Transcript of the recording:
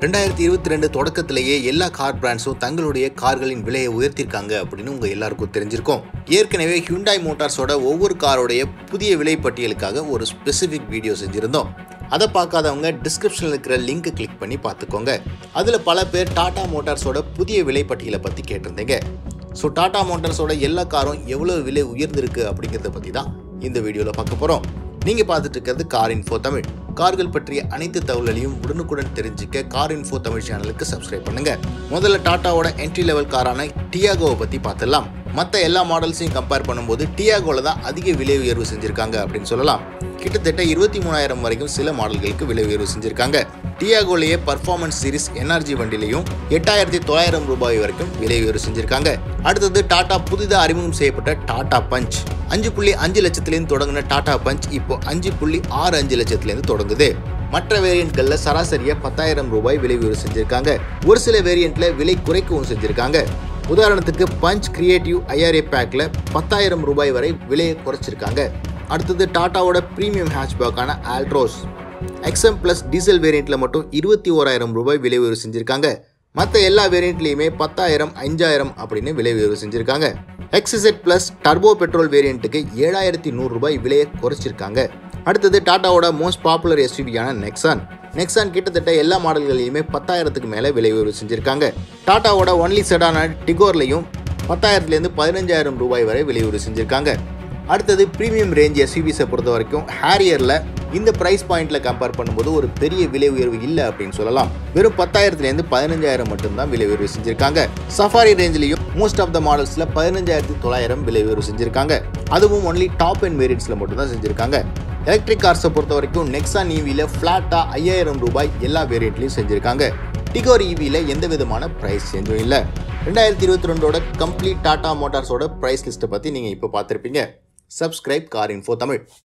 ரெண்டாயிரத்தி இருபத்தி ரெண்டு தொடக்கத்திலேயே எல்லா கார் பிராண்ட்ஸும் தங்களுடைய கார்களின் விலையை உயர்த்திருக்காங்க அப்படின்னு உங்க எல்லாருக்கும் தெரிஞ்சிருக்கும் ஏற்கனவே ஹியூண்டாய் மோட்டார்ஸோட ஒவ்வொரு காரோடைய புதிய விலை பட்டியலுக்காக ஒரு ஸ்பெசிஃபிக் வீடியோ செஞ்சிருந்தோம் அதை பார்க்காதவங்க டிஸ்கிரிப்ஷனில் இருக்கிற லிங்க் கிளிக் பண்ணி பார்த்துக்கோங்க அதில் பல பேர் டாடா மோட்டார்ஸோட புதிய விலை பட்டியலை பற்றி கேட்டிருந்தீங்க ஸோ டாடா மோட்டார்ஸோட எல்லா காரும் எவ்வளோ விலை உயர்ந்திருக்கு அப்படிங்கிறத பற்றி தான் இந்த வீடியோவில் பார்க்க போகிறோம் நீங்கள் பார்த்துட்டு இருக்கிறது கார் இன்ஃபோ தமிழ் கார்கள் பற்றிய அனைத்து தகவல்களையும் உடனுக்குடன் தெரிஞ்சுக்க கார் இன்ஃபோ தமிழ் சேனலுக்கு சப்ஸ்கிரைப் பண்ணுங்க முதல்ல டாட்டாவோட என்ட்ரி லெவல் காரான டியாகோவை பற்றி பார்த்துடலாம் மற்ற எல்லா மாடல்ஸையும் கம்பேர் பண்ணும்போது டியாகோவில் தான் அதிக விலை உயர்வு செஞ்சுருக்காங்க அப்படின்னு சொல்லலாம் கிட்டத்தட்ட இருபத்தி மூணாயிரம் வரைக்கும் சில மாடல்களுக்கு விலை உயர்வு செஞ்சுருக்காங்க டியாகோலேயே பர்ஃபார்மன்ஸ் சீரிஸ் என்ஆர்ஜி வண்டிலையும் எட்டாயிரத்தி தொள்ளாயிரம் ரூபாய் வரைக்கும் விலை உயர்வு செஞ்சுருக்காங்க அடுத்தது டாடா புதிதாக அறிமுகம் செய்யப்பட்ட டாடா பஞ்ச் அஞ்சு புள்ளி அஞ்சு லட்சத்துலேருந்து தொடங்கின டாடா பஞ்ச் இப்போ அஞ்சு புள்ளி ஆறு அஞ்சு லட்சத்துலேருந்து தொடங்குது மற்ற வேரியண்ட்களில் சராசரியாக பத்தாயிரம் ரூபாய் விலை உயர்வு செஞ்சுருக்காங்க ஒரு சில வேரியண்ட்டில் விலை குறைக்கவும் செஞ்சுருக்காங்க உதாரணத்துக்கு பஞ்ச் கிரியேட்டிவ் ஐஆர்ஏ பேக்கில் பத்தாயிரம் ரூபாய் வரை விலையை குறைச்சிருக்காங்க அடுத்தது டாட்டாவோட ப்ரீமியம் ஹேட்ச்பேக்கான ஆல்ட்ரோஸ் எக்ஸ்எம் ப்ளஸ் டீசல் வேரியண்ட்டில் மட்டும் இருபத்தி ஓராயிரம் ரூபாய் விலை உயர்வு செஞ்சுருக்காங்க மற்ற எல்லா வேரியண்ட்லேயுமே பத்தாயிரம் அஞ்சாயிரம் அப்படின்னு விலை உயர்வு செஞ்சுருக்காங்க எக்ஸிசெட் ப்ளஸ் டர்போ பெட்ரோல் வேரியண்ட்டுக்கு ஏழாயிரத்தி நூறு ரூபாய் விலையை குறைச்சிருக்காங்க அடுத்தது டாட்டாவோட மோஸ்ட் பாப்புலர் எஸ்யூவியான நெக்ஸான் நெக்ஸான் கிட்டத்தட்ட எல்லா மாடல்களையுமே பத்தாயிரத்துக்கு மேலே விலை உயர்வு செஞ்சுருக்காங்க டாட்டாவோட ஒன்லி செடான டிகோர்லையும் பத்தாயிரத்துலேருந்து பதினஞ்சாயிரம் ரூபாய் வரை விலை உயர்வு செஞ்சுருக்காங்க அடுத்தது ப்ரீமியம் ரேஞ்ச் எஸ்யூவிஸை பொறுத்த வரைக்கும் ஹேரியரில் இந்த ப்ரைஸ் பாயிண்டில் கம்பேர் பண்ணும்போது ஒரு பெரிய விலை உயர்வு இல்லை அப்படின்னு சொல்லலாம் வெறும் பத்தாயிரத்துலேருந்து பதினஞ்சாயிரம் மட்டும்தான் விலை உயர்வு செஞ்சுருக்காங்க சஃபாரி ரேஞ்சிலையும் மோஸ்ட் ஆஃப் த மாடல்ஸில் பதினஞ்சாயிரத்தி தொள்ளாயிரம் விலை உயர்வு செஞ்சுருக்காங்க அதுவும் ஒன்லி டாப் அண்ட் வேரியன்ட்ஸில் மட்டும் தான் செஞ்சுருக்காங்க எலக்ட்ரிக் கார்ஸை பொறுத்த வரைக்கும் நெக்ஸான் ஈவியில் ஃப்ளாட்டாக ஐயாயிரம் ரூபாய் எல்லா வேரியண்ட்லையும் செஞ்சுருக்காங்க டிகோர் ஈவியில் எந்த விதமான ப்ரைஸ் சேஞ்சும் இல்லை ரெண்டாயிரத்தி இருபத்தி ரெண்டோட கம்ப்ளீட் டாடா மோட்டார்ஸோட ப்ரைஸ் லிஸ்ட்டை பற்றி நீங்கள் இப்போ பார்த்துருப்பீங்க சப்ஸ்கிரைப் கார் இன்ஃபோ தமிழ்